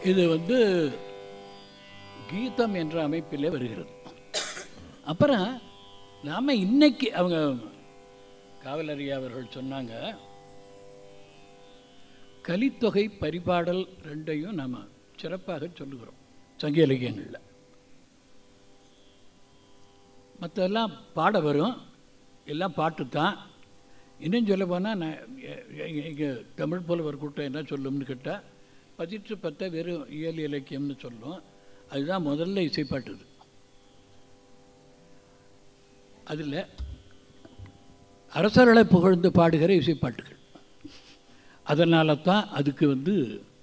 இது வந்து கீதம் என்ற அமைப்பிலே வருகிறது அப்புறம் நாம் இன்னைக்கு அவங்க காவலறியா அவர்கள் சொன்னாங்க கலித்தொகை பரிபாடல் ரெண்டையும் நாம் சிறப்பாக சொல்லுகிறோம் சங்க இலக்கியங்களில் மற்றெல்லாம் பாட வரும் எல்லாம் பாட்டு தான் இன்னும் சொல்ல போனால் நான் இங்கே தமிழ் புலவர் கூட்டம் என்ன சொல்லும்னு கேட்டால் பதிற்று பத்த வெறும் இயல் இலக்கியம்னு சொல்லும் அதுதான் முதல்ல இசைப்பாட்டுது அதில் அரசர்களை புகழ்ந்து பாடுகிற இசைப்பாட்டுகள் அதனால தான் அதுக்கு வந்து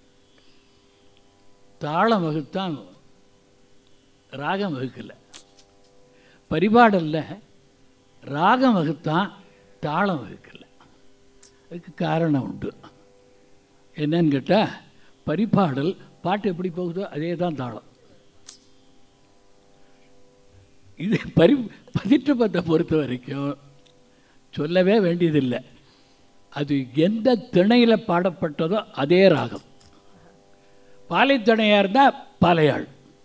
தாளம் வகுத்தான் ராகம் வகுக்கலை பரிபாடலில் ராகம் வகுத்தான் தாளம் வகுக்கலை அதுக்கு காரணம் உண்டு என்னன்னு கேட்டால் பரிபாடல் பாட்டு எப்படி போகுதோ அதே தான் தாளம் இது பரி பதிற்றுப்பத்தை பொறுத்த வரைக்கும் சொல்லவே வேண்டியதில்லை அது எந்த திணையில் பாடப்பட்டதோ அதே ராகம் பாலை திணையாக இருந்தால் பாலையாள்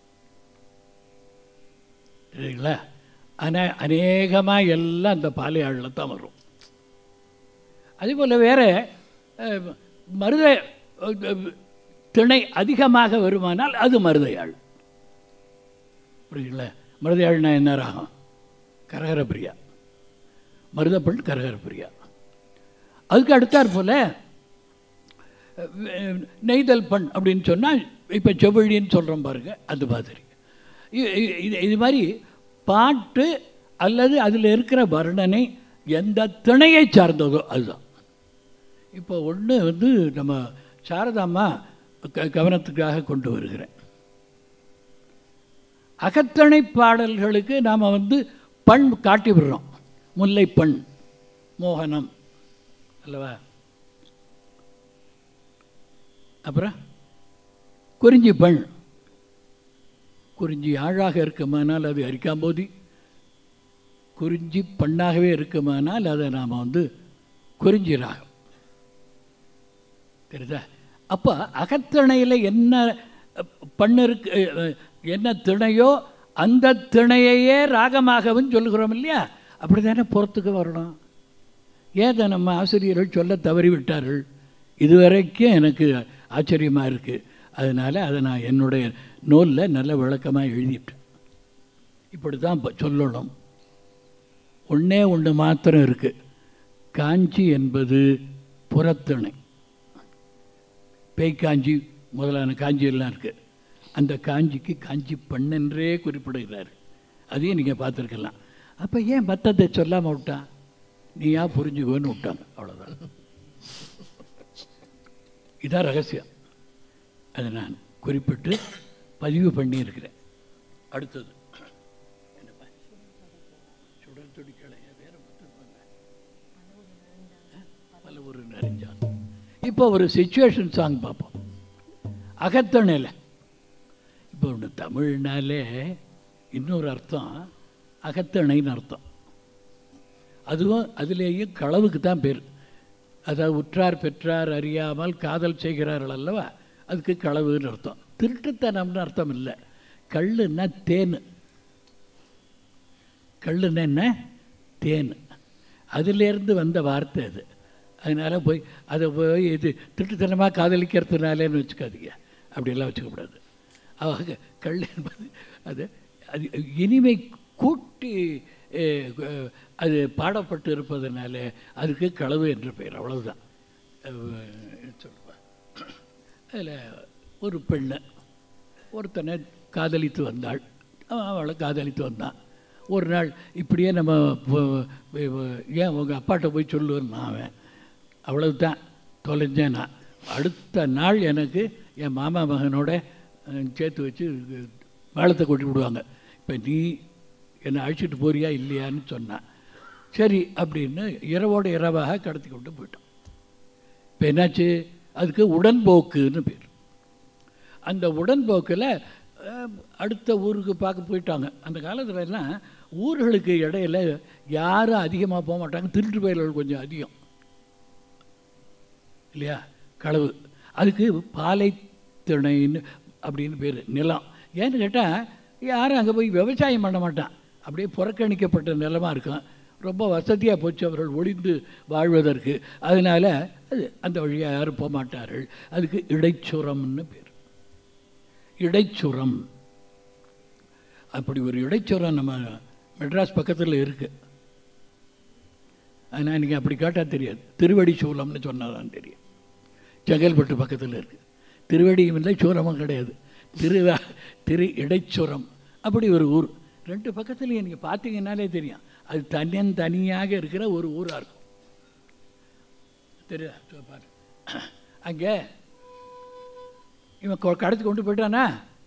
சரிங்களா ஆனால் அநேகமாக எல்லாம் அந்த பாலையாழில் தான் வரும் அதே போல் வேறு மருத அஹ், திணை அதிகமாக வருமானால் அது மருதையாள் புரியுங்களா மருதையாள்னா என்ன ராகம் கரகரப்பிரியா மருதப்பெண் கரகரப்பிரியா அதுக்கு அடுத்தாற் போல் அஹ், நெய்தல் பண் அப்படின்னு சொன்னால் இப்போ செவிழின்னு சொல்கிறோம் பாருங்க அந்த மாதிரி இ- இ- இது இது மாதிரி பாட்டு அல்லது அதில் இருக்கிற வர்ணனை எந்த திணையை சார்ந்ததோ அதுதான் இப்போ ஒன்று வந்து நம்ம சாரதாம்மா க கவனத்துக்காக கொண்டு வருகிறேன் அகத்தணை பாடல்களுக்கு நாம் வந்து பண் காட்டி விடுறோம் முல்லை பண் மோகனம் அல்லவா அப்புறம் குறிஞ்சி பண் குறிஞ்சி ஆழாக இருக்குமானால் அது அரிக்காம்போதி குறிஞ்சி பண்ணாகவே இருக்குமானால் அதை நாம் வந்து குறிஞ்சி ராகம் தெரியுதா அப்போ அகத்திணையில் என்ன அஹ், பண்ணு இருக்கு அஹ், என்ன திணையோ அந்த திணையையே ராகமாகவும் சொல்லுகிறோம் இல்லையா அப்படி தானே புறத்துக்கு வரணும் ஏன் அதை நம்ம ஆசிரியர்கள் சொல்ல தவறிவிட்டார்கள் இதுவரைக்கும் எனக்கு ஆச்சரியமாக இருக்குது அதனால் அதை நான் என்னுடைய நூலில் நல்ல விளக்கமாக எழுதிட்டேன் இப்படி தான் இப்போ சொல்லணும் ஒன்றே ஒன்று மாத்திரம் இருக்குது காஞ்சி என்பது புறத்திணை பேய்க்காஞ்சி முதலான காஞ்சி எல்லாம் இருக்குது அந்த காஞ்சிக்கு காஞ்சி பண்ணென்றே குறிப்பிடுகிறார் அதையும் நீங்கள் பார்த்துருக்கலாம் அப்போ ஏன் மற்றதை சொல்லாமல் விட்டான் நீயா புரிஞ்சுக்கோன்னு விட்டாங்க அவ்வளோதான் இதான் ரகசியம் அதை நான் குறிப்பிட்டு பதிவு பண்ணியிருக்கிறேன் அடுத்தது என்னப்பா சுடர் துடிக்கலை வேற பல ஒரு நிறைஞ்சான் இப்போ ஒரு சுச்சுவேஷன் சாங் பார்ப்போம் அகத்தணையில் இப்போ ஒன்று தமிழ்னாலே இன்னொரு அர்த்தம் அகத்தணைன்னு அர்த்தம் அதுவும் அதுலேயும் களவுக்கு தான் பேர் அதாவது உற்றார் பெற்றார் அறியாமல் காதல் செய்கிறார்கள் அல்லவா அதுக்கு களவுன்னு அர்த்தம் திருட்டுத்தனம்னு அர்த்தம் இல்லை கல்லுன்னா தேன் கல்லுன்னா என்ன தேன் அதிலேருந்து வந்த வார்த்தை அது அதனால் போய் அதை போய் இது திருட்டுத்தனமாக காதலிக்கிறதுனாலேன்னு வச்சுக்காதீங்க அப்படியெல்லாம் வச்சுக்கக்கூடாது அவங்க கல் என்பது அது அது இனிமை கூட்டி அஹ், அஹ், அது பாடப்பட்டு இருப்பதனால அதுக்கு களவு என்று பெயர் அவ்வளவுதான் சொல்லுவேன் அதில் ஒரு பெண்ணை ஒருத்தனை காதலித்து வந்தாள் அவன் அவளை காதலித்து வந்தான் ஒரு நாள் இப்படியே நம்ம போ- போ- ஏன் உங்கள் அப்பாட்ட போய் சொல்லுவேன்னா அவன் அவ்வளவு தான் தொலைஞ்சேன் நான் அடுத்த நாள் எனக்கு என் மாமா மகனோட அஹ், சேர்த்து வச்சு மேளத்தை கொட்டி விடுவாங்க இப்போ நீ என்னை அழைச்சிட்டு போறியா இல்லையான்னு சொன்னான் சரி அப்படின்னு இரவோட இரவாக கடத்தி கொண்டு போயிட்டான் இப்போ என்னாச்சு அதுக்கு உடன்போக்குன்னு பேர் அந்த உடன்போக்கில் அஹ், அடுத்த ஊருக்கு பார்க்க போயிட்டாங்க அந்த காலத்துல எல்லாம் ஊர்களுக்கு இடையில யாரும் அதிகமாக போக மாட்டாங்க திருட்டு பயிர்கள் கொஞ்சம் அதிகம் இல்லையா களவு அதுக்கு பாலை திணைன்னு அப்படின்னு பேர் நிலம் ஏன்னு கேட்டால் யாரும் அங்கே போய் விவசாயம் பண்ண மாட்டான் அப்படியே புறக்கணிக்கப்பட்ட நிலமாக இருக்கும் ரொம்ப வசதியாக போச்சு அவர்கள் ஒளிந்து வாழ்வதற்கு அதனால் அது அந்த வழியாக யாரும் போக மாட்டார்கள் அதுக்கு இடைச்சுரம்னு பேர் இடைச்சுரம் அப்படி ஒரு இடைச்சுரம் நம்ம மெட்ராஸ் பக்கத்தில் இருக்குது ஆனால் நீங்கள் அப்படி கேட்டால் தெரியாது திருவடி சூலம்னு சொன்னால் தான் தெரியும் செங்கல்பட்டு பக்கத்தில் இருக்குது திருவடியும் இல்லை சூலமும் கிடையாது திரு திரு இடைச்சுரம் அப்படி ஒரு ஊர் ரெண்டு பக்கத்துலையும் நீங்கள் பார்த்தீங்கன்னாலே தெரியும் அது தனியன் தனியாக இருக்கிற ஒரு ஊராக இருக்கும் தெரியுதா இதோ பாரு அங்கே இவன் கொ- கடத்தி கொண்டு போயிட்டானா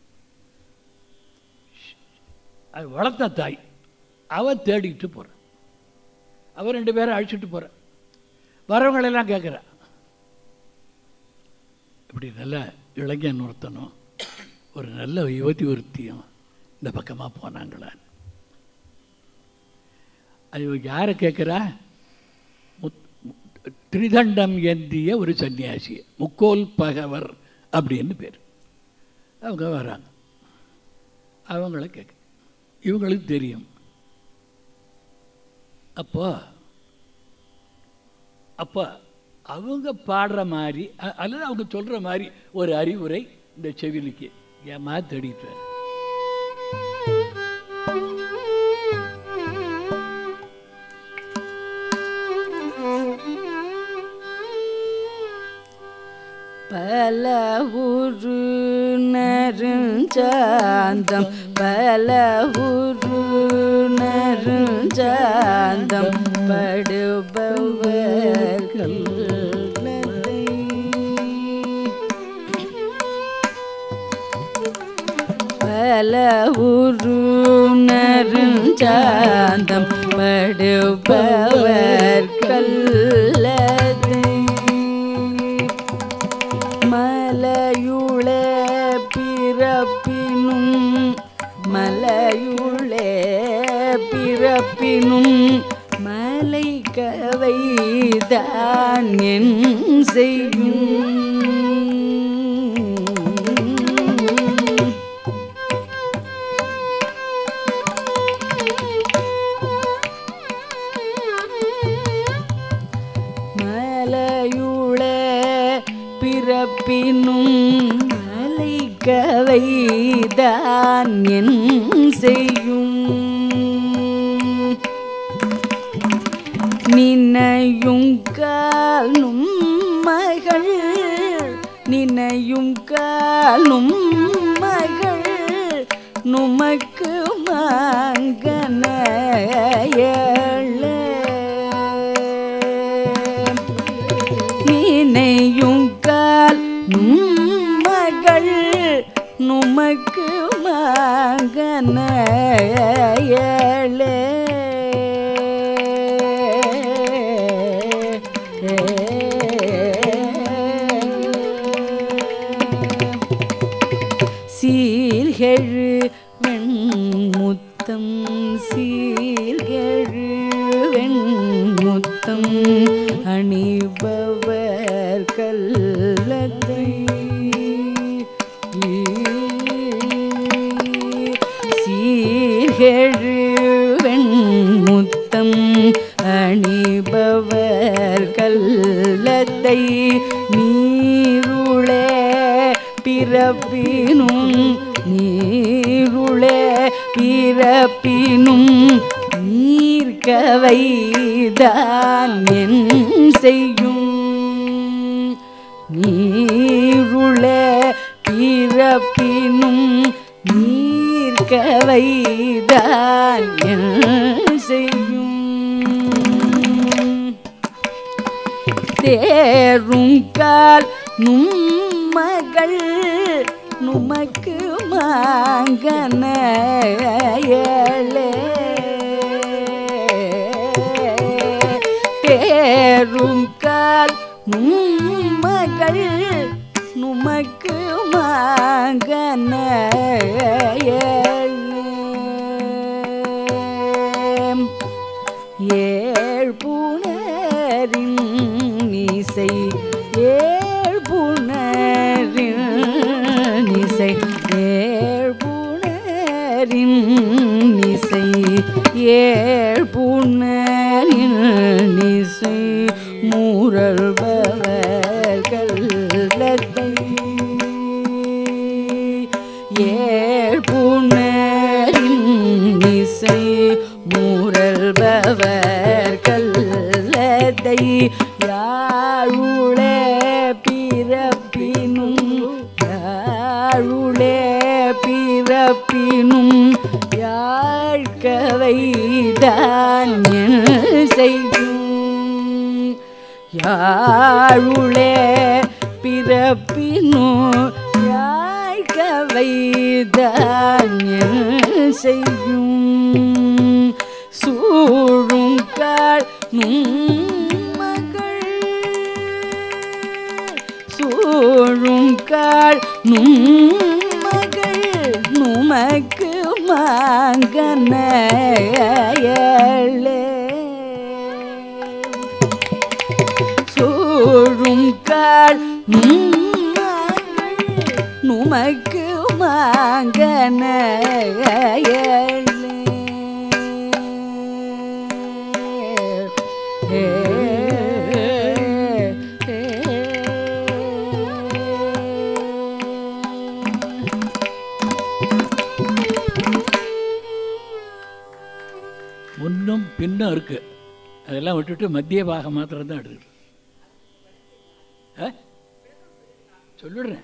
அது வளர்த்த தாய் அவ தேடிட்டு போகிறான் அவ ரெண்டு பேரும் அழிச்சிட்டு போகிறான் வரவங்களெல்லாம் கேட்குறா இப்படி நல்ல இளைஞன் ஒருத்தனும் ஒரு நல்ல யுவதி ஒருத்தியும் இந்த பக்கமாக போனாங்களா அது யாரை கேட்குறா முத் மு- திரிதண்டம் ஏந்திய ஒரு சன்னியாசி முக்கோல் பகவர் அப்படின்னு பேர் அவங்க வராங்க அவங்கள கேட்க இவங்களுக்கு தெரியும் அப்போ அப்போ அவங்க பாடுற மாதிரி அ- அல்லது அவங்க சொல்கிற மாதிரி ஒரு அறிவுரை இந்த செவிலிக்கு ஏமா தேடிட்டு வர? பல உரு நருஞ்சாந்தம் பல உரு நருஞ்சாந்தம் படுபவர்கள் பல உரு நருஞ்சாந்தம் படுபவர் கல்லதை மலையுளே பிறப்பினும் மலையுளே பிறப்பினும் மலை கவைதான் என் செய்யும் மலையுளே பிறப்பினும் மலை கவைதான் என் செய்யும் நினையும் காலும் மகள் நினையும் காலும் மகள் நுமக்கு மாங்கன நினையும் கால் மகள் நுமக்கு மாங்கன சீர்கெழு வெண்முத்தம் சீர்கெழு வெண்முத்தம் அணிபவர் கல்லத்தை சீர்கெழு வெண்முத்தம் அணிபவர் கல்லத்தை நீருளே பிறப்பினும் நீருளே பிறப்பினும் நீர்க்கவைதான் என் செய்யும் நீருளே பிறப்பினும் நீர்க்கவைதான் என் செய்யும் தேரும் கால் நும்மகள் நுமக்கு மாங்கன தேரும் கால் நும்மகள் நுமக்கு மாங்கன ஏழ் புனரின் இசை ஏழ் புனரின் இசை பிறப்பினும் யாழ்கவைதான் செய்யும் யாழுளே பிறப்பினும் யாழ்கவைதான் செய்யும் சூழும் கால் மகள் சூழும் கால் மகள் நுமக்கு மாங்கனையலே சூழும் கால் மகள் நுமக்கு மாங்கனையலே முன்னும் பின்னும் இருக்கு அதெல்லாம் விட்டுட்டு மத்திய பாகம் மாத்திரம் தான் எடுத்துக்கிட்டு ஆ? சொல்லிடுறேன்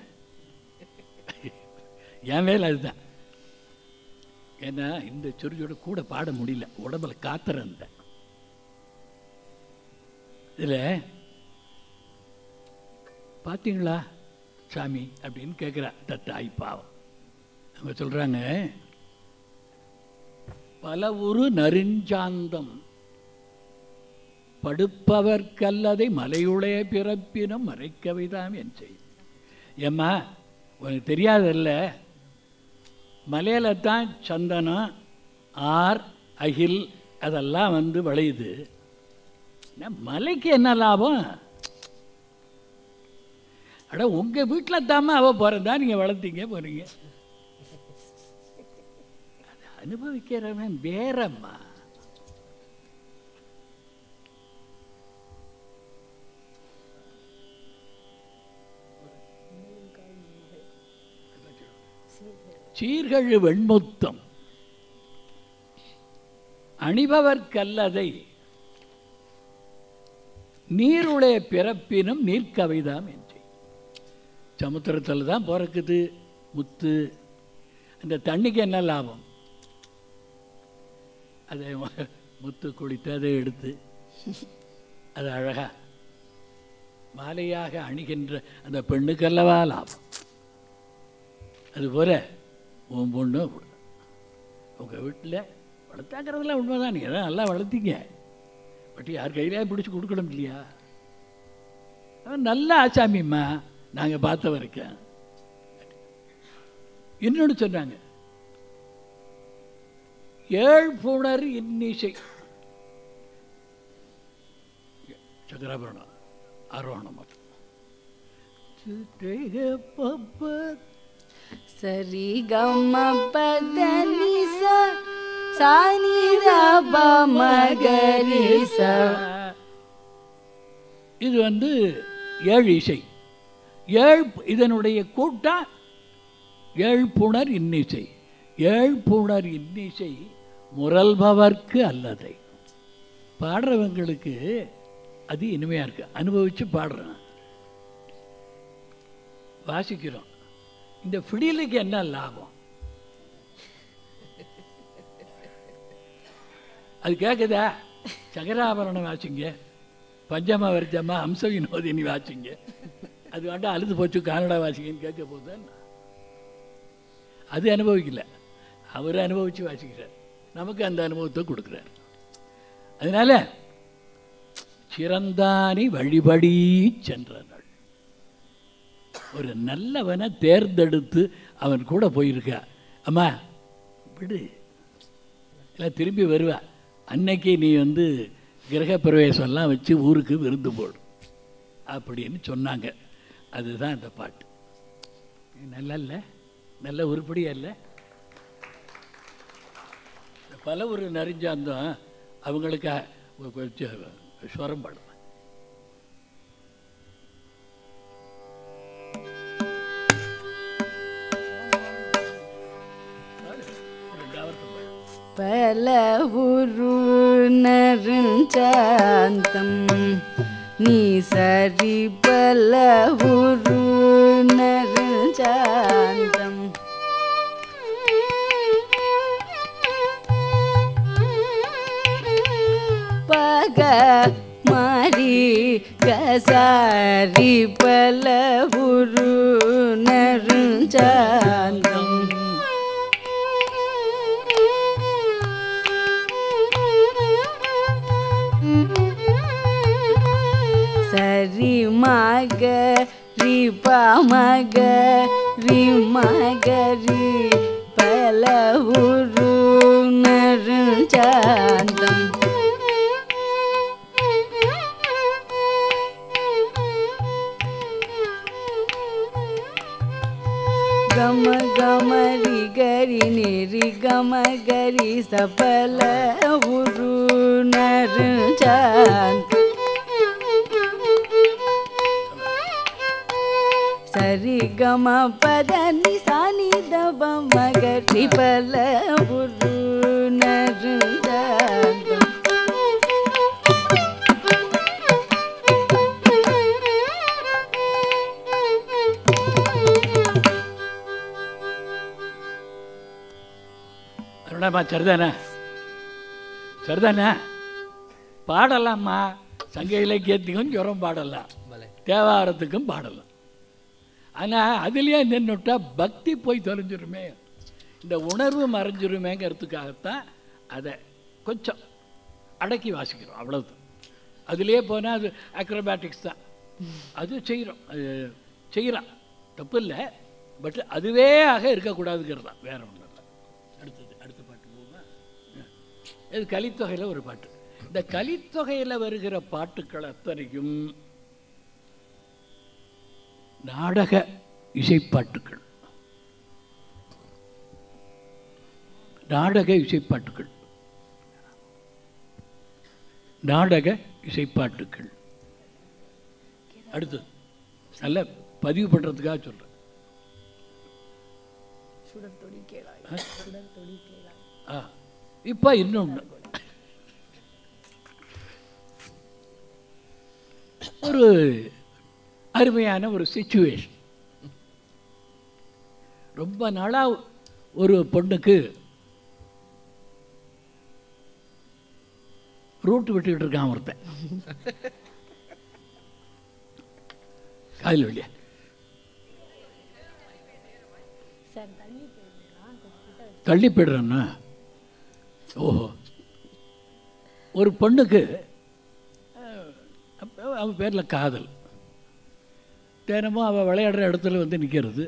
என் வேலை அதுதான் ஏன்னா இந்த சொரியோட கூட பாட முடியல உடம்புல காத்திரம் இருந்தேன் இதில் பார்த்தீங்களா சாமி அப்படின்னு கேட்குறா தத்தாய் பாவம் அவங்க சொல்கிறாங்க பல ஒரு நெருஞ்சாந்தம் படுப்பவர்க்கல்லதை மலையுளே பிறப்பினும் மறைக்கவைதாம் என் செய் ஏம்மா உனக்கு தெரியாதல்ல மலையில தான் சந்தனம் ஆர் அகில் அதெல்லாம் வந்து விளையுது என்ன, மலைக்கு என்ன லாபம் அட உங்கள் வீட்டில் தாம்மா அவள் பிறந்தா நீங்கள் வளர்த்தீங்க போகிறீங்க அதை அனுபவிக்கிறவன் வேறம்மா சீர்கழு வெண்முத்தம் அணிபவர்க்கல்லதை நீருளே பிறப்பினும் நீர்க்கவைதாம் என்று சமுத்திரத்தில் தான் பிறக்குது முத்து அந்த தண்ணிக்கு என்ன லாபம் அதை மு- முத்து குளித்து அதை எடுத்து அது அழகா மாலையாக அணிகின்ற அந்த பெண்ணுக்கல்லவா லாபம் அதுபோல உன் பொண்ணு உங்கள் வீட்டில் வளர்த்தாங்கிறதுலாம் உண்மைதான் நீங்கள் தான் நல்லா வளர்த்தீங்க பட் யார் கையிலே பிடிச்சி கொடுக்கணும் இல்லையா அவன் நல்ல ஆசாமிம்மா நாங்கள் பார்த்த வரைக்கும் இன்னொன்று சொன்னாங்க ஏழ் புணர் இன்னிசை சக்கராபரணம் ஆரோகணம் மட்டும் சரி கம பத நிச சானி ரப மகரி ச இது வந்து ஏழு இசை ஏழ் இதனுடைய கூட்டம் ஏழ் புணர் இன்னிசை ஏழ் புணர் இன்னிசை முரல்பவர்க்கு அல்லதை பாடுறவங்களுக்கு அது இனிமையாக இருக்கு அனுபவித்து பாடுறேன் வாசிக்கிறோம் இந்த ஃபிடிலுக்கு என்ன லாபம் அது கேட்குதா சகராபரணம் வாசிங்க பஞ்சம வர்ஜமா ஹம்ச வினோதினி வாசிங்க அது வேண்டாம் அழுது போச்சு கானடா வாசிங்கன்னு கேட்க போதுதான் அது அனுபவிக்கல அவர் அனுபவித்து வாசிக்கிறார் நமக்கு அந்த அனுபவத்தை கொடுக்குறார் அதனால சிறந்தானி வழிபடி சென்றனர் ஒரு நல்லவனை தேர்ந்தெடுத்து அவன் கூட போயிருக்கா அம்மா விடு இல்லை திரும்பி வருவா அன்னைக்கு நீ வந்து கிரகப்பிரவேசம்லாம் வச்சு ஊருக்கு விருந்து போடு அப்படின்னு சொன்னாங்க அதுதான் அந்த பாட்டு நல்லா இல்லை நல்ல உருப்படியா இல்லை பல ஒரு நெறிஞ்சாந்தம் அவங்களுக்கு கொஞ்சம் ஸ்வரம் பாடும் ரெண்டாவது பாடு பல உரு நருஞ்சாந்தம் நீ சரி பல உரு நருஞ்சாந்தம் மக மாரி கசாரி பல உரு நருஞ்சாந்தம் சரி மக ரி மக ரி மக ரி பல உரு நருஞ்சாந்தம் గమ గమ రి గరి ని రి గమ గరి సఫల ఉరు నరుచాంత సరి గమ పద ని సాని దబ మగరి పల ఉరు నరుచాంత அருணாமா சரிதானே சரிதானே பாடலாம்மா சங்க இலக்கியத்துக்கும் ஜுரம் பாடலாம் தேவாரத்துக்கும் பாடலாம் ஆனால் அதுலேயே நின்றுட்டா பக்தி போய் தொலைஞ்சிருமே இந்த உணர்வு மறைஞ்சிருமேங்கிறதுக்காகத்தான் அதை கொஞ்சம் அடக்கி வாசிக்கிறோம் அவ்வளவுதான் அதுலேயே போனால் அது அக்ரோபேட்டிக்ஸ் தான் அது செய்கிறோம் அது செய்யலாம் தப்பு இல்லை பட் அதுவே ஆக இருக்கக்கூடாதுங்கிறது தான் வேற ஒன்றும் இல்லை அடுத்தது அடுத்த பாட்டு போகுமா இது கலித்தொகையில் ஒரு பாட்டு இந்த கலித்தொகையில் வருகிற பாட்டுக்கள் அத்தனையும் நாடக இசைப்பாட்டுக்கள் நாடக இசைப்பாட்டுக்கள் நாடக இசைப்பாட்டுக்கள் அடுத்தது நல்ல பதிவு பண்ணுறதுக்காக சொல்கிறேன் ஆ இப்போ இன்னொன்று ஒரு அருமையான ஒரு சுச்சுவேஷன் ரொம்ப நாளாக ஒரு பொண்ணுக்கு ரூட் விட்டுக்கிட்டு இருக்கான் ஒருத்தன் காதில் வெளியே தள்ளி போய்டுறேன்னா ஓஹோ ஒரு பொண்ணுக்கு அஹ், அப்ப அவன் பேரில் காதல் தினமும் அவள் விளையாடுற இடத்துல வந்து நிற்கிறது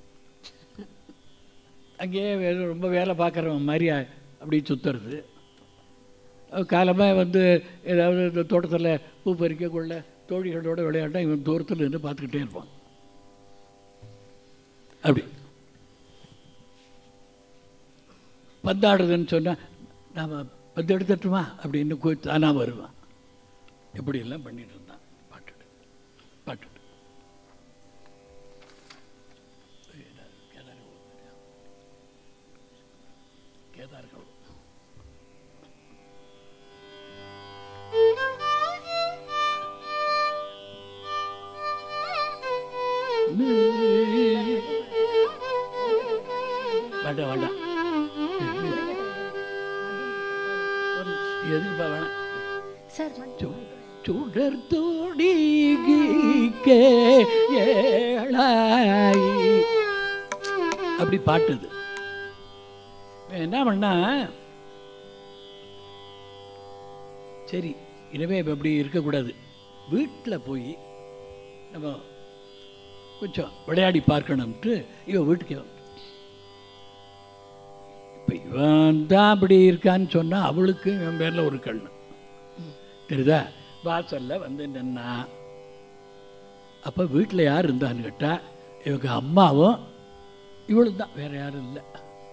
அங்கேயே வே- ரொம்ப வேலை பார்க்குறவன் மாதிரி அ- அப்படி சுற்றுறது காலமாக வந்து ஏதாவது இந்த தோட்டத்தில் பூ பறிக்கக்குள்ள தோழிகளோட விளையாட்டா இவன் தூரத்தில் நின்று பார்த்துக்கிட்டே இருப்பான் அப்படி பந்தாடுதுன்னு சொன்னால் நாம் பந்து எடுத்துட்டுமா அப்படின்னு போய் தானாக வருவான் இப்படியெல்லாம் பண்ணிட்டு இருந்தான் பாட்டு பாட்டு கேதார்கள் வேண்டாம் வேண்டாம் எதுக்குப்பா வேணாம் சு- சுடர் தோடிகே ஏழாய் அப்படி பாட்டுது இவன் என்ன பண்ணா சரி இனிமே இப்ப இப்படி இருக்கக்கூடாது வீட்டில் போய் நம்ம கொஞ்சம் விளையாடி பார்க்கணும்ட்டு இவன் வீட்டுக்கு வந்து இப்போ இவன் தான் அப்படி இருக்கான்னு சொன்னால் அவளுக்கு இவன் பேரில் ஒரு கண்ணு தெரியுதா வாசல்ல வந்து நின்னா அப்போ வீட்டில் யார் இருந்தான்னு கேட்டால் இவங்க அம்மாவும் இவளும் தான் வேற யாரும் இல்லை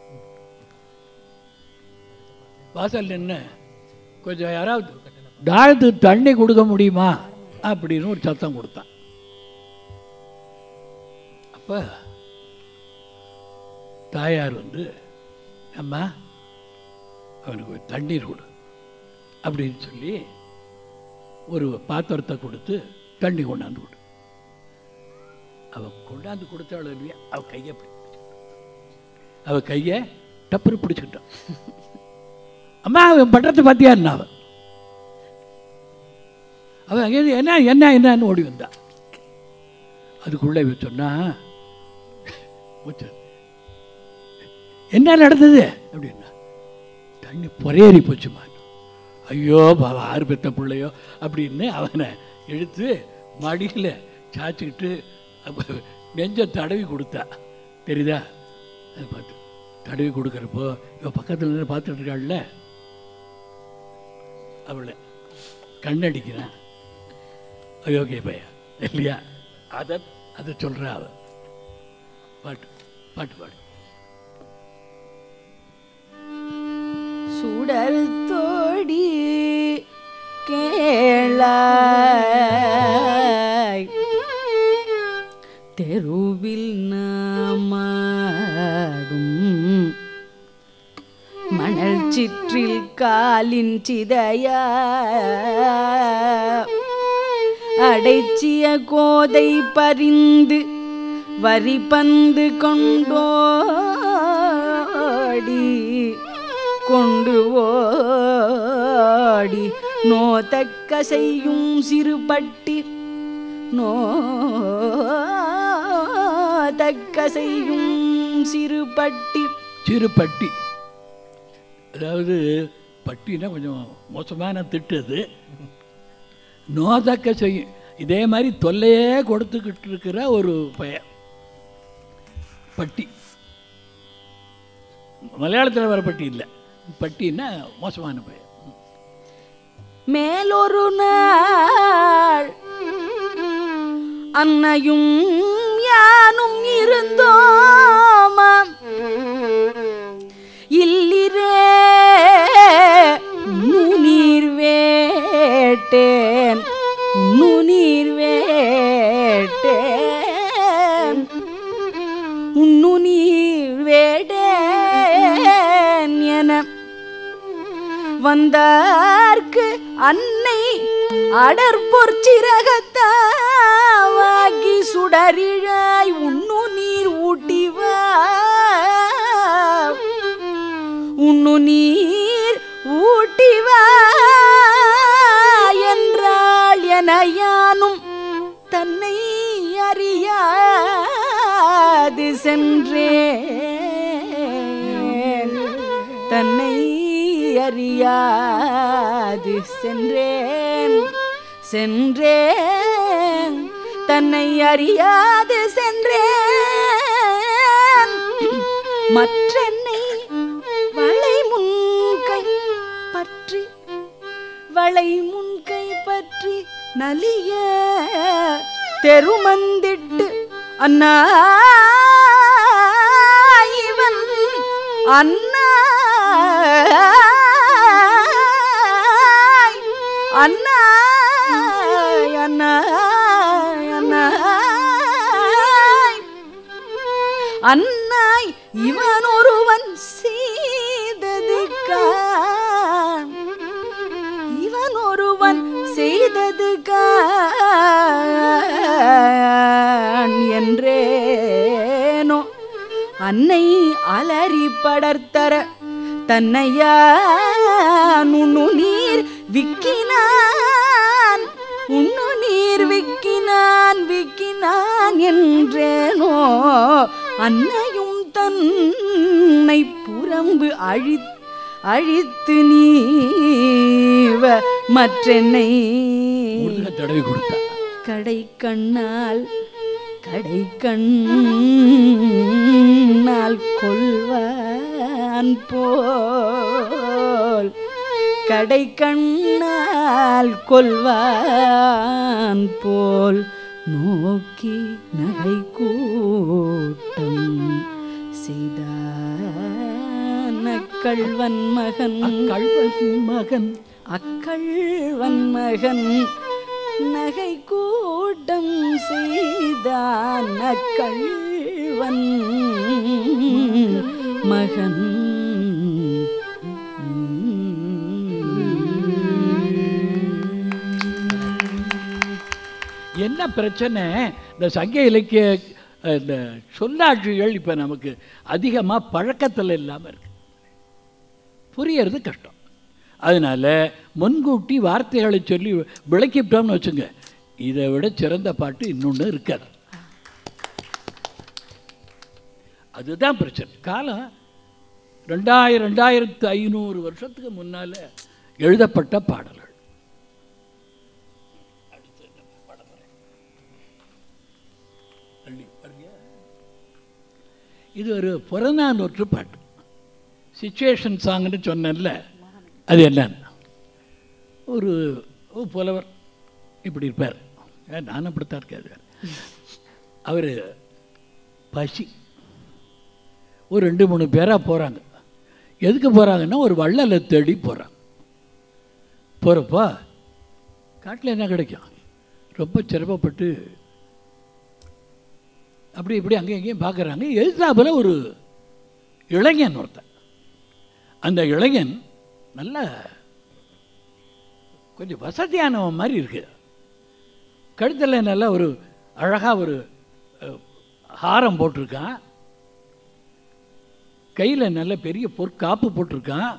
வாசல் நின்று கொஞ்சம் யாராவது தாழ்த்து தண்ணி கொடுக்க முடியுமா அப்படின்னு ஒரு சத்தம் கொடுத்தான் அப்போ தாயார் வந்து அம்மா அவனுக்கு ஒரு தண்ணீர் கொடு அப்படின்னு சொல்லி ஒரு பாத்திரத்தை கொடுத்து தண்ணி கொண்டாந்து கொடு அவ கொண்டாந்து கொடுத்தாள் இல்லையா அவ கையை அப்படி அவ கையை டப்புன்னு பிடிச்சுக்கிட்டான் அம்மா அவன் பண்றது பார்த்தியா அவன் அவன் அங்கே என்ன என்ன என்னன்னு ஓடி வந்தா அதுக்குள்ளே இவன் சொன்னா மூச்சு. என்ன நடந்தது அப்படின்னா தண்ணி பொறையேறி போச்சுமா ஐயோ பாவா ஆறு பெத்த பிள்ளையோ அப்படின்னு அவனை இழுத்து மடியில் சாய்ச்சிக்கிட்டு அப்ப நெஞ்ச தடவி கொடுத்தா தெரியுதா அது பார்த்து தடவி கொடுக்குறப்போ இவன் பக்கத்தில் நின்று பார்த்துட்டு இருக்காள்ல அவளை கண்ணடிக்கிறான் அயோக்கிய பையன் இல்லையா அதை அதை சொல்கிறா அவ பாட்டு பாட்டு பாடு சுடல் தோடி கேளாய் தெருவில் நாமாடும் மணல் சிற்றில் காலின் சிதையா அடைச்சிய கோதை பரிந்து வரிபந்து கொண்டோடி கொண்டு ஓடி நோதக்க செய்யும் சிறுபட்டி நோதக்க செய்யும் சிறுபட்டி சிறுபட்டி அதாவது பட்டினா கொஞ்சம் மோசமான திட்டு அது நோதக்க செய்யும் இதே மாதிரி தொல்லையே கொடுத்துக்கிட்டு இருக்கிற ஒரு பையன் பட்டி மலையாளத்தில் வர பட்டி இல்லை பட்டின்னா மோசமான பையன் மேலொரு நாள் அன்னையும் யானும் இருந்தோமாம் இல்லிரே நுநீர் வேட்டேன் நுநீர் வேட்டேன் உண்ணு நீர் வேடேன் என வந்தார்க்கு அன்னை அடற்பொற்சிறகத்தாவாகி சுடரிழாய் உண்ணு நீர் ஊட்டிவா உண்ணு நீர் ஊட்டிவா என்றாள் என யானும் தன்னை அறியாது சென்றேன் தன்னை அறியாது சென்றேன் சென்றேன் தன்னை அறியாது சென்றேன் மற்றென்னை வளை முன்கை பற்றி வளை முன்கை பற்றி நலிய தெருமந்திட்டு அண்ணா இவன் அண்ணா அண்ணா அண்ணா அண்ணா அண்ணாய் இவன் ஒருவன் செய்தது காண் இவன் ஒருவன் செய்தது காண் என்றேனோ அன்னை அலறி படர்த்தர தன்னையா நுண்ணு நீர் விக்கினான் உண்ணு நீர் விக்கினான் விக்கினான் என்றேனோ அன்னையும் தன்னை புறம்பு அழி அழித்து நீவ மற்றென்னை முருக தடவி கொடுத்தா கடை கண்ணால் கடை கண்ணால் கொள்வான் போல் கடை கண்ணால் கொள்வான் போல் நோக்கி நகை கூட்டம் செய்தான் அக்கள்வன் மகன் அக்கள்வன் மகன் அக்கள்வன் மகன் நகை கூட்டம் செய்தான் அக்கள்வன் மகன் என்ன பிரச்சனை இந்த சங்க இலக்கிய அஹ், இந்த சொல்லாட்சிகள் இப்போ நமக்கு அதிகமாக பழக்கத்தில் இல்லாமல் இருக்கு புரியறது கஷ்டம் அதனால் முன்கூட்டி வார்த்தைகளை சொல்லி விளக்கிட்டோம்னு வச்சுங்க இதை விட சிறந்த பாட்டு இன்னொன்று இருக்காது அதுதான் பிரச்சனை காலம் ரெண்டாயிரம் ரெண்டாயிரத்து ஐநூறு வருஷத்துக்கு முன்னால் எழுதப்பட்ட பாடல்கள் அடுத்து என்ன பாட போறேன்? அள்ளி பாருங்க. இது ஒரு புறநானூற்று பாட்டு சுச்சுவேஷன் சாங்னு சொன்னேன்ல அது என்னன்னு ஒரு ஒரு புலவர் இப்படி இருப்பார் ஏன் நானும் அப்படித்தான் இருக்காது அவர் பசி ஒரு ரெண்டு மூணு பேராக போகிறாங்க எதுக்கு போகிறாங்கன்னா ஒரு வள்ளலை தேடி போகிறாங்க போகிறப்போ காட்டில் என்ன கிடைக்கும் ரொம்ப சிரமப்பட்டு அப்படி இப்படி அங்கேயும் இங்கேயும் பார்க்குறாங்க எதிர்த்தாப்புல ஒரு இளைஞன் ஒருத்தன் அந்த இளைஞன் நல்ல கொஞ்சம் வசதியானவன் மாதிரி இருக்கு கழுத்தில் நல்ல ஒரு அழகாக ஒரு அஹ், ஹாரம் போட்டிருக்கான் கையில் நல்ல பெரிய பொற்காப்பு போட்டிருக்கான்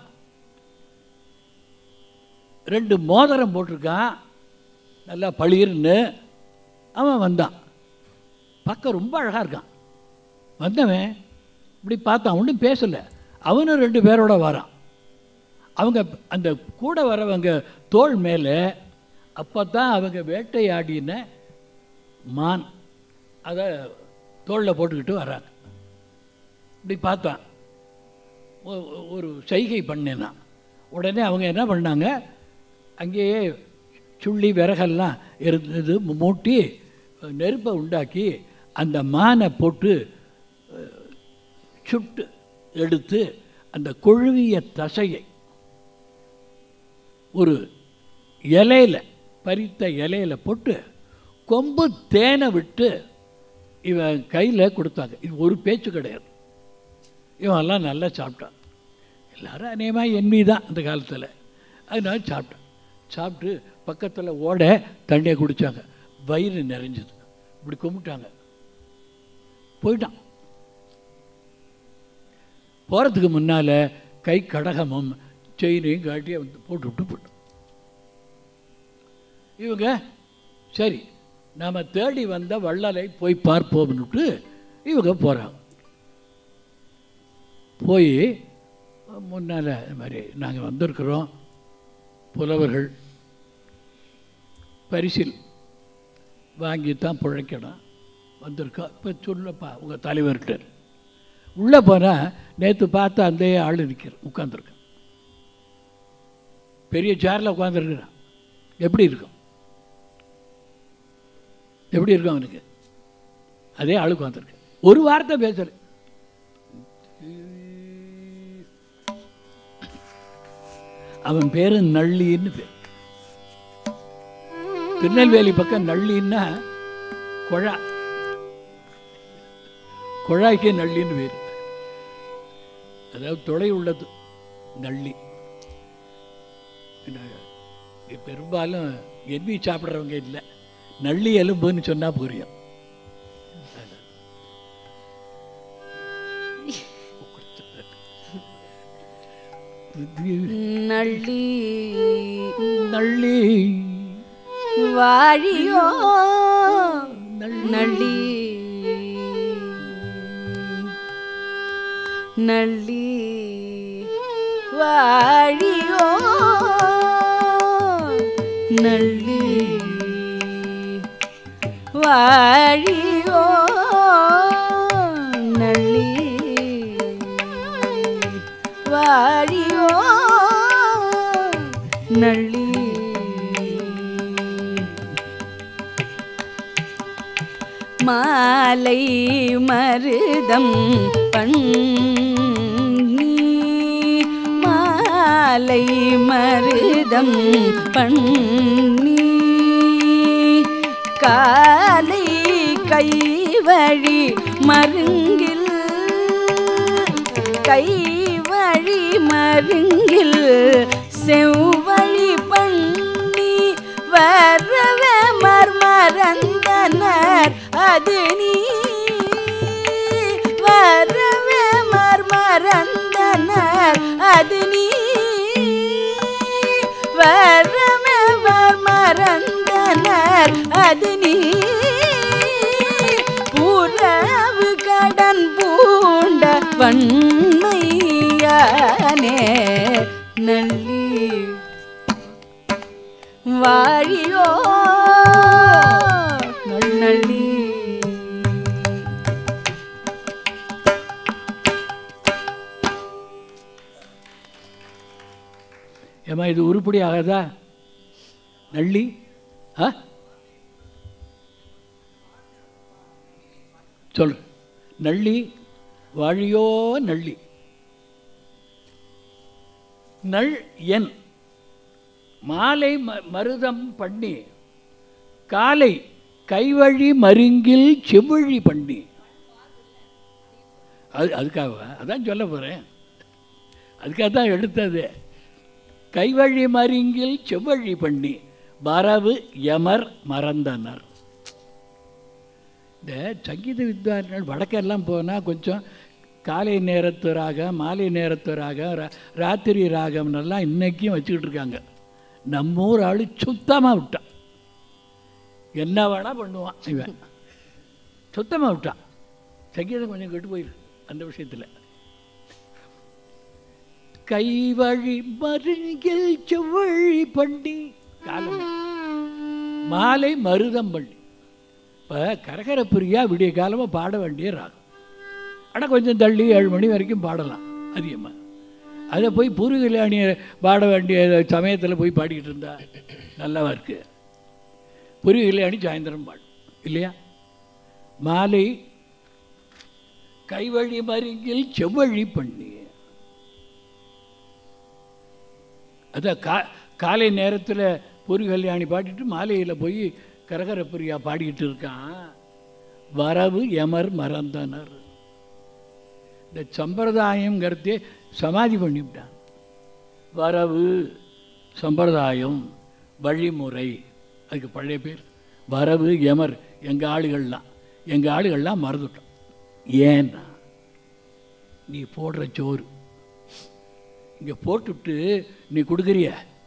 ரெண்டு மோதிரம் போட்டிருக்கான் நல்லா பளிர்னு அவன் வந்தான் பார்க்க ரொம்ப அழகாக இருக்கான் வந்தவன் இப்படி பார்த்தான் ஒன்றும் பேசலை அவனும் ரெண்டு பேரோட வரான் அவங்க அந்த கூட வரவங்க தோள் மேலே அப்போ தான் அவங்க வேட்டையாடின மான் அதை தோளில் போட்டுக்கிட்டு வராங்க இப்படி பார்த்தான் ஒ- ஒ- ஒரு செய்கை பண்ணினான் உடனே அவங்க என்ன பண்ணாங்க அங்கேயே சுள்ளி விறகெல்லாம் இருந்தது மூட்டி நெருப்பை உண்டாக்கி அந்த மானை போட்டு அஹ், சுட்டு எடுத்து அந்த கொழுவிய தசையை ஒரு இலையில பறித்த இலையில போட்டு கொம்பு தேனை விட்டு இவன் கையில் கொடுத்தாங்க இது ஒரு பேச்சு கிடையாது இவன்லாம் நல்லா சாப்பிட்டான் எல்லாரும் அநேகமாக என்வி தான் அந்த காலத்தில் அதனால சாப்பிட்டான் சாப்பிட்டு பக்கத்தில் ஓட தண்ணியை குடித்தாங்க வயிறு நிறைஞ்சது இப்படி கும்பிட்டாங்க போயிட்டான் போகிறதுக்கு முன்னால் கை கடகமும் செயினையும் காட்டி வந்து போட்டு விட்டு போட்டோம் இவங்க சரி நாம் தேடி வந்த வள்ளலை போய் பார்ப்போம்னுட்டு இவங்க போகிறாங்க போய் முன்னால் இது மாதிரி நாங்கள் வந்திருக்கிறோம் புலவர்கள் பரிசில் வாங்கி தான் பிழைக்கணும் வந்திருக்கோம் இப்போ சொல்லப்பா உங்கள் தலைவர்கிட்ட உள்ளே போனால் நேற்று பார்த்த அந்த ஆள் நிற்கிற உட்காந்துருக்கேன் பெரிய சேரில் உட்காந்துருக்குறான் எப்படி இருக்கும் எப்படி இருக்கும் அவனுக்கு அதே ஆள் உட்காந்துருக்கு ஒரு வார்த்தை பேசுகிறேன் அவன் பேரு நள்ளின்னு பேர் திருநெல்வேலி பக்கம் நள்ளின்னா குழா குழாய்க்கே நள்ளின்னு பேர் அதாவது தொலை உள்ளது நள்ளி என்ன, பெரும்பாலும் எண்ணி சாப்பிட்றவங்க இல்லை நள்ளி எலும்புன்னு சொன்னால் புரியும் நள்ளி நள்ளி வாழியோ நள்ளி நள்ளி வாழியோ நள்ளி வாழியோ நள்ளி வாழியோ நள்ளி மாலை மருதம் பண்ணி மாலை மருதம் பண்ணி காலை கைவழி மருங்கில் கைவழி மருங்கில் செவ்வழி பண்ணி வரவே மர்மரந்தனர் அது நீ வரவே மர்மரந்தனர் அது நீ மன்னர் அது நீ புறவு கடன் பூண்ட வன்மையானே நல்லி வாழியோ நள்ளி ஏம்மா இது உருப்படி ஆகாதா நள்ளி ஆ சொல் நள்ளி வாழியோ நள்ளி நள் என் மாலை ம- மருதம் பண்ணி காலை கைவழி மருங்கில் செவ்வழி பண்ணி அது அதுக்காக அதான் சொல்ல போகிறேன் அதுக்காக தான் எடுத்தது கைவழி மருங்கில் செவ்வழி பண்ணி வரவு யமர் மறந்தனர் இந்த சங்கீத வித்வான்கள் வடக்கெல்லாம் போனால் கொஞ்சம் காலை நேரத்து ராகம் மாலை நேரத்து ராகம் ரா- ராத்திரி ராகம்னெல்லாம் இன்றைக்கும் வச்சுக்கிட்டு இருக்காங்க நம்ம ஊர் ஆள் சுத்தமாக விட்டான் என்ன வேணால் பண்ணுவான் இவன் சுத்தமாக விட்டான் சங்கீதம் கொஞ்சம் கெட்டு போயிரு அந்த விஷயத்தில் கைவழி மருங்கில் செவ்வழி பண்ணி காலம் மாலை மருதம் பண்ணி இப்போ கரகர பிரியா விடிய காலமாக பாட வேண்டிய ராகம் ஆனால் கொஞ்சம் தள்ளி ஏழு மணி வரைக்கும் பாடலாம் அதிகமாக அதை போய் பூர்வ கல்யாணியை பாட வேண்டிய சமயத்தில் போய் பாடிக்கிட்டு இருந்தா நல்லாவா இருக்கு பூர்வ கல்யாணி சாயந்தரம் பாடும் இல்லையா மாலை கைவழி மருங்கில் செவ்வழி பண்ணி அதான் கா காலை நேரத்தில் பொறி கல்யாணி பாடிட்டு மாலையில் போய் கரகர பிரியா பாடிக்கிட்டு இருக்கான் வரவு எமர் மறந்தனர் இந்த சம்பிரதாயங்கிறதே சமாதி பண்ணிவிட்டான் வரவு சம்பிரதாயம் வழிமுறை அதுக்கு பழைய பேர் வரவு எமர் எங்கள் ஆளுகள்லாம் எங்கள் ஆளுகள்லாம் மறந்துட்டோம் ஏன்னா நீ போடுற சோறு இங்கே போட்டுவிட்டு நீ கொடுக்குறிய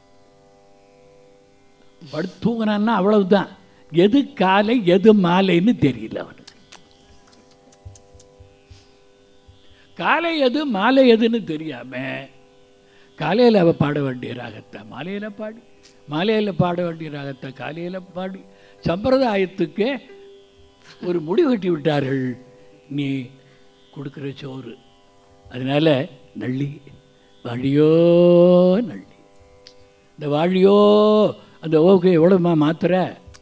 படுத்து தூங்கினான்னா அவ்வளவுதான் எது காலை எது மாலைன்னு தெரியல அவனுக்கு காலை எது மாலை எதுன்னு தெரியாம காலையில் அவ பாட வேண்டிய ராகத்தை மாலையில் பாடி மாலையில் பாட வேண்டிய ராகத்தை காலையில் பாடி சம்பிரதாயத்துக்கே ஒரு முடிவு கட்டி விட்டார்கள் நீ கொடுக்குற சோறு அதனால நள்ளி வழியோ நள்ளி இந்த வாழியோ அந்த ஓவுக்கு எவ்வளோமா மாத்திரை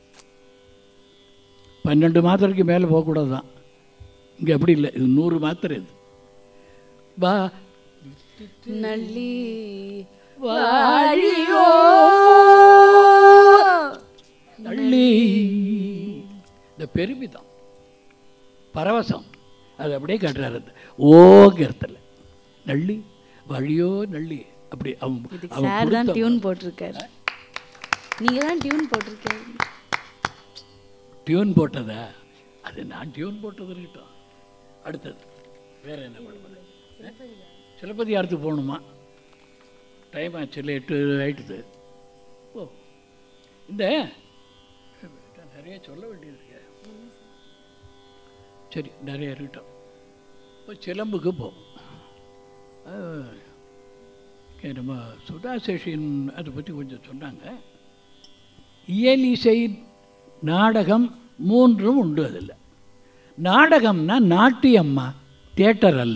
பன்னெண்டு மாத்திரைக்கு மேலே போகக்கூடாது தான் இங்கே அப்படி இல்லை இது நூறு மாத்திரை இது வா நள்ளி வாழியோ நள்ளி இந்த பெருமிதம் பரவசம் அது அப்படியே கட்டுறாரு ஓங்கிறதுல நள்ளி வழியோ நள்ளி அப்படி அவன் இதுக்கு அவன் சார் தான் கொடுத்த- டியூன் போட்டிருக்காரு நீங்க தான் டியூன் போட்டிருக்காரு டியூன் போட்டதா அது நான் டியூன் போட்டது இருக்கட்டும் அடுத்தது வேற என்ன பண்ணுறது சிலப்பதிகாரத்துக்கு போகணுமா டைம் ஆச்சு இல்லை எட்டு ஆயிட்டுது ஓ இந்த நிறைய சொல்ல வேண்டியது இருக்கு சரி நிறைய இருக்கட்டும் இப்போ சிலம்புக்கு போவோம் அஹ், இங்க நம்ம சுதாசேஷின் அதை பற்றி கொஞ்சம் சொன்னாங்க இயலிசை நாடகம் மூன்றும் உண்டு அதில் நாடகம்னா நாட்டியம்மா தியேட்டர் அல்ல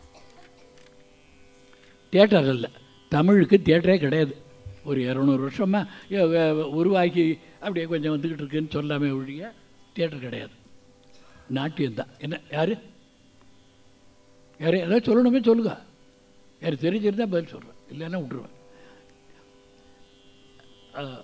தியேட்டர் அல்ல தமிழுக்கு தியேட்டரே கிடையாது ஒரு இரநூறு வருஷமாக உருவாக்கி அப்படியே கொஞ்சம் வந்துக்கிட்டு இருக்குன்னு சொல்லாமே ஒழிய தியேட்டர் கிடையாது நாட்டியம்தான் என்ன யார் யார் ஏதாவது சொல்லணுமே சொல்லுங்க யார் தெரிஞ்சிருந்தா பதில் சொல்கிறேன் இல்லைன்னா விட்டுருவேன் அஹ்,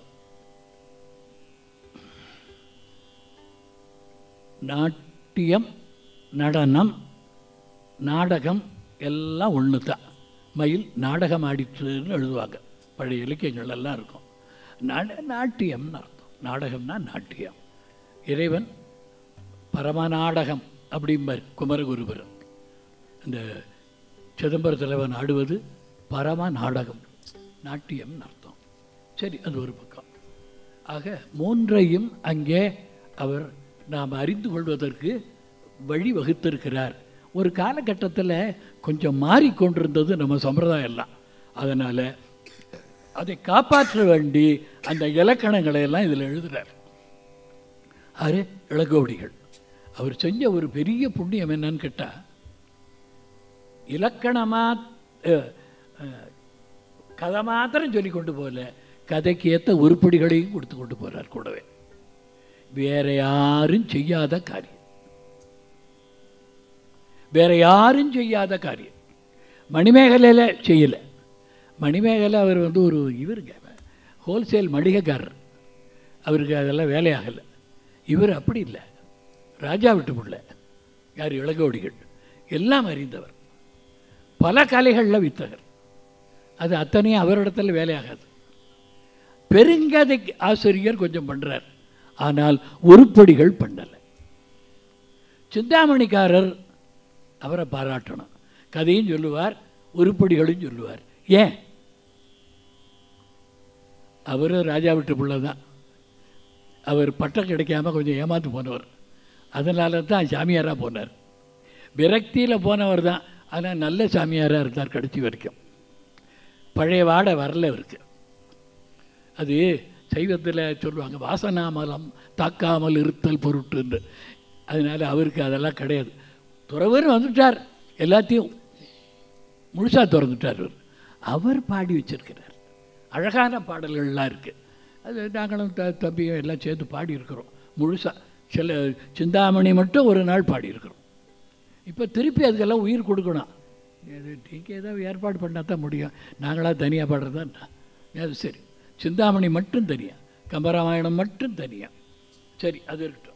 நாட்டியம் நடனம் நாடகம் எல்லாம் ஒன்று தான் மயில் நாடகம் ஆடிட்டுன்னு எழுதுவாங்க பழைய இலக்கியங்கள் எல்லாம் இருக்கும் நாட நாட்டியம்னு அர்த்தம் நாடகம்னா நாட்டியம் இறைவன் பரமநாடகம் அப்படிம்பார் குமரகுருபரன் இந்த சிதம்பர தலைவன் ஆடுவது பரம நாடகம் நாட்டியம்னு அர்த்தம் சரி அது ஒரு பக்கம் ஆக மூன்றையும் அங்கே அவர் நாம் அறிந்து கொள்வதற்கு வழி வகுத்திருக்கிறார் ஒரு காலகட்டத்தில் கொஞ்சம் மாறிக்கொண்டிருந்தது நம்ம சம்பிரதாயம் எல்லாம் அதனால் அதை காப்பாற்ற வேண்டி அந்த இலக்கணங்களை எல்லாம் இதில் எழுதுறார் ஆறு இளகோடிகள் அவர் செஞ்ச ஒரு பெரிய புண்ணியம் என்னன்னு கேட்டால் இலக்கணமாக கதை மாத்திரம் சொல்லி கொண்டு போகல கதைக்கு ஏற்ற உருப்படிகளையும் கொடுத்து கொண்டு போகிறார் கூடவே வேற யாரும் செய்யாத காரியம் வேற யாரும் செய்யாத காரியம் மணிமேகலையில் செய்யலை மணிமேகலை அவர் வந்து ஒரு இவருங்க ஹோல்சேல் மளிகைக்காரர் அவருக்கு அதெல்லாம் வேலையாகலை இவர் அப்படி இல்லை ராஜா விட்டு பிள்ளை யார் இளகோடிகள் எல்லாம் அறிந்தவர் பல கலைகளில் வித்தகர் அது அத்தனையும் அவரிடத்தில் வேலையாகாது பெருங்கதை ஆசிரியர் கொஞ்சம் பண்ணுறார் ஆனால் உருப்படிகள் பண்ணலை சிந்தாமணிக்காரர் அவரை பாராட்டணும் கதையும் சொல்லுவார் உருப்படிகளும் சொல்லுவார் ஏன் அவர் ராஜா விட்டு பிள்ளை தான் அவர் பட்டம் கிடைக்காம கொஞ்சம் ஏமாந்து போனவர் அதனால தான் சாமியாராக போனார் விரக்தியில் போனவர் தான் ஆனால் நல்ல சாமியாராக இருந்தார் கடைசி வரைக்கும் பழைய வாடை வரல அவருக்கு அது சைவத்தில் சொல்லுவாங்க வாசனாமலம் தாக்காமல் இருத்தல் பொருட்டுன்னு அதனால் அவருக்கு அதெல்லாம் கிடையாது துறவரும் வந்துட்டார் எல்லாத்தையும் முழுசாக திறந்துட்டார் அவர் அவர் பாடி வச்சிருக்கிறார் அழகான பாடல்கள்லாம் இருக்குது அது நாங்களும் த தம்பியும் எல்லாம் சேர்ந்து பாடியிருக்கிறோம் முழுசாக சில சிந்தாமணி மட்டும் ஒரு நாள் பாடியிருக்கிறோம் இப்போ திருப்பி அதுக்கெல்லாம் உயிர் கொடுக்கணும் இது நீங்கள் ஏதாவது ஏற்பாடு பண்ணால் தான் முடியும் நாங்களாக தனியாக பாடுறது தான் அது சரி சிந்தாமணி மட்டும் தனியாக கம்பராமாயணம் மட்டும் தனியாக சரி அது இருக்கட்டும்